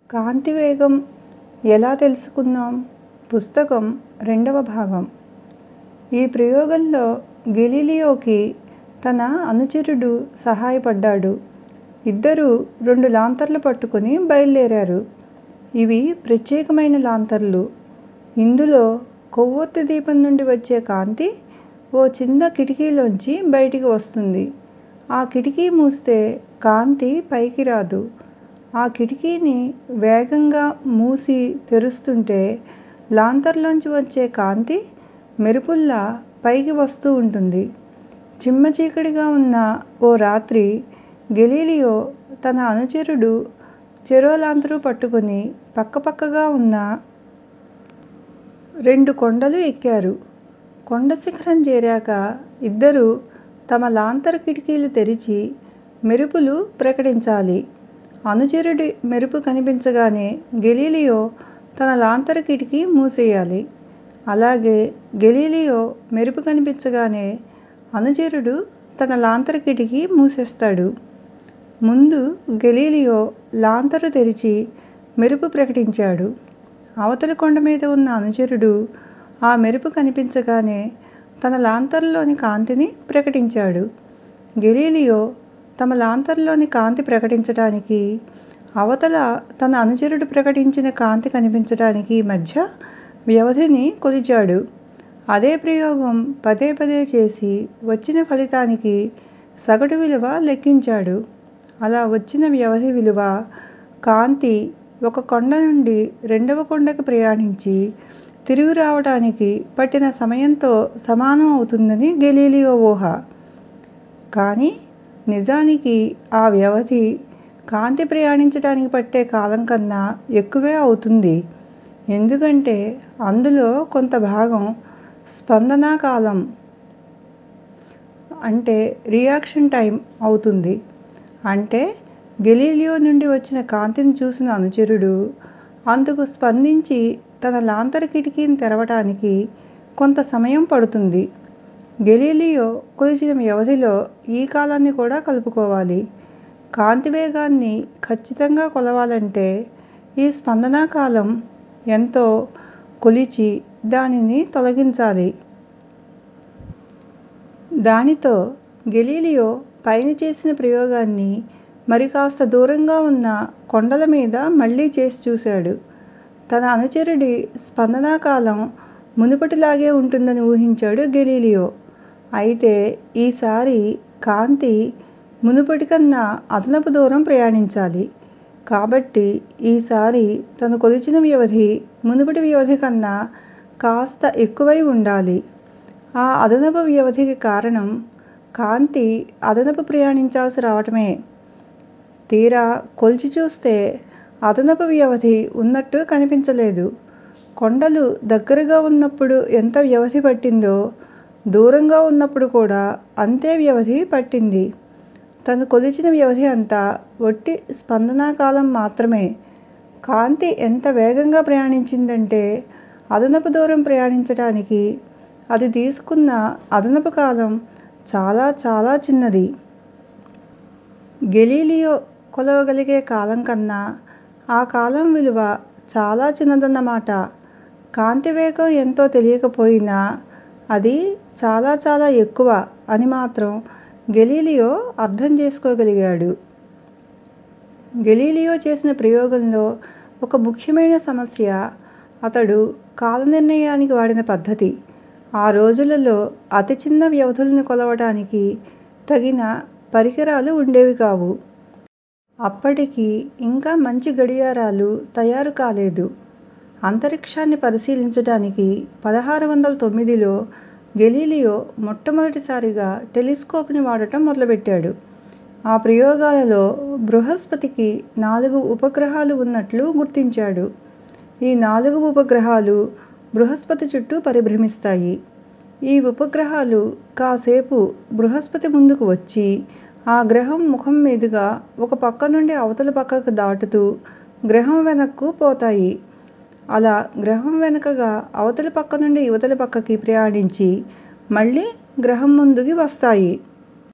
కాంతి వేగం ఎలా తెలుసుకుందాం పుస్తకం రెండవ భాగం ఈ ప్రయోగంలో గెలీలియోకి తన అనుచరుడు సహాయపడ్డాడు ఇద్దరూ రెండు లాంతర్లు పట్టుకుని బయలుదేరారు ఇవి ప్రత్యేకమైన లాంతర్లు ఇందులో కొవ్వొత్తి దీపం నుండి వచ్చే కాంతి ఓ చిన్న కిటికీలోంచి బయటికి వస్తుంది ఆ కిటికీ మూస్తే కాంతి పైకి రాదు ఆ కిటికీని వేగంగా మూసి తెరుస్తుంటే లాంతర్లోంచి వచ్చే కాంతి మెరుపుల్లా పైకి వస్తూ ఉంటుంది చిమ్మచీకటిగా ఉన్న ఓ రాత్రి గెలీలియో తన అనుచరుడు చెరో లాంతరు పట్టుకుని పక్కపక్కగా ఉన్న రెండు కొండలు ఎక్కారు కొండ శిఖరం చేరాక ఇద్దరూ తమ లాంతరు కిటికీలు తెరిచి మెరుపులు ప్రకటించాలి అనుచరుడి మెరుపు కనిపించగానే గెలీలియో తన లాంతరు కిటికీ మూసెయ్యాలి అలాగే గెలీలియో మెరుపు కనిపించగానే అనుచరుడు తన లాంతరు కిటికీ మూసేస్తాడు ముందు గెలీలియో లాంతరు తెరిచి మెరుపు ప్రకటించాడు అవతలి కొండ మీద ఉన్న అనుచరుడు ఆ మెరుపు కనిపించగానే తన లాంతరులోని కాంతిని ప్రకటించాడు గెలీలియో తమ లాంతరులోని కాంతి ప్రకటించటానికి అవతల తన అనుచరుడు ప్రకటించిన కాంతి కనిపించటానికి మధ్య వ్యవధిని కొలిచాడు అదే ప్రయోగం పదే పదే చేసి వచ్చిన ఫలితానికి సగటు విలువ లెక్కించాడు అలా వచ్చిన వ్యవధి విలువ కాంతి ఒక కొండ నుండి రెండవ కొండకి ప్రయాణించి తిరిగి రావటానికి పట్టిన సమయంతో సమానం అవుతుందని గెలీలియో ఊహ కానీ నిజానికి ఆ వ్యవధి కాంతి ప్రయాణించటానికి పట్టే కాలం కన్నా ఎక్కువే అవుతుంది ఎందుకంటే అందులో కొంత భాగం స్పందనా కాలం అంటే రియాక్షన్ టైం అవుతుంది అంటే గెలీలియో నుండి వచ్చిన కాంతిని చూసిన అనుచరుడు అందుకు స్పందించి తన లాంతరు కిటికీని తెరవటానికి కొంత సమయం పడుతుంది గెలీలియో కొలిచిన వ్యవధిలో ఈ కాలాన్ని కూడా కలుపుకోవాలి కాంతి వేగాన్ని ఖచ్చితంగా కొలవాలంటే ఈ స్పందనా కాలం ఎంతో కొలిచి దానిని తొలగించాలి దానితో గెలీలియో పైన చేసిన ప్రయోగాన్ని మరి కాస్త దూరంగా ఉన్న కొండల మీద మళ్ళీ చేసి చూశాడు తన అనుచరుడి స్పందనా కాలం మునుపటిలాగే ఉంటుందని ఊహించాడు గెలీలియో అయితే ఈసారి కాంతి మునుపటి కన్నా అదనపు దూరం ప్రయాణించాలి కాబట్టి ఈసారి తను కొలిచిన వ్యవధి మునుపటి వ్యవధి కన్నా కాస్త ఎక్కువై ఉండాలి ఆ అదనపు వ్యవధికి కారణం కాంతి అదనపు ప్రయాణించాల్సి రావటమే తీరా కొలిచి చూస్తే అదనపు వ్యవధి ఉన్నట్టు కనిపించలేదు కొండలు దగ్గరగా ఉన్నప్పుడు ఎంత వ్యవధి పట్టిందో దూరంగా ఉన్నప్పుడు కూడా అంతే వ్యవధి పట్టింది తను కొలిచిన వ్యవధి అంతా ఒట్టి స్పందనా కాలం మాత్రమే కాంతి ఎంత వేగంగా ప్రయాణించిందంటే అదనపు దూరం ప్రయాణించటానికి అది తీసుకున్న అదనపు కాలం చాలా చాలా చిన్నది గెలీలియో కొలవగలిగే కాలం కన్నా ఆ కాలం విలువ చాలా చిన్నదన్నమాట కాంతి వేగం ఎంతో తెలియకపోయినా అది చాలా చాలా ఎక్కువ అని మాత్రం గెలీలియో అర్థం చేసుకోగలిగాడు గెలీలియో చేసిన ప్రయోగంలో ఒక ముఖ్యమైన సమస్య అతడు కాల నిర్ణయానికి వాడిన పద్ధతి ఆ రోజులలో అతి చిన్న వ్యవధులను కొలవటానికి తగిన పరికరాలు ఉండేవి కావు అప్పటికి ఇంకా మంచి గడియారాలు తయారు కాలేదు అంతరిక్షాన్ని పరిశీలించటానికి పదహారు వందల తొమ్మిదిలో గెలీలియో మొట్టమొదటిసారిగా టెలిస్కోప్ని వాడటం మొదలుపెట్టాడు ఆ ప్రయోగాలలో బృహస్పతికి నాలుగు ఉపగ్రహాలు ఉన్నట్లు గుర్తించాడు ఈ నాలుగు ఉపగ్రహాలు బృహస్పతి చుట్టూ పరిభ్రమిస్తాయి ఈ ఉపగ్రహాలు కాసేపు బృహస్పతి ముందుకు వచ్చి ఆ గ్రహం ముఖం మీదుగా ఒక పక్క నుండి అవతలి పక్కకు దాటుతూ గ్రహం వెనక్కు పోతాయి అలా గ్రహం వెనుకగా అవతలి పక్క నుండి ఇవతలి పక్కకి ప్రయాణించి మళ్ళీ గ్రహం ముందుకి వస్తాయి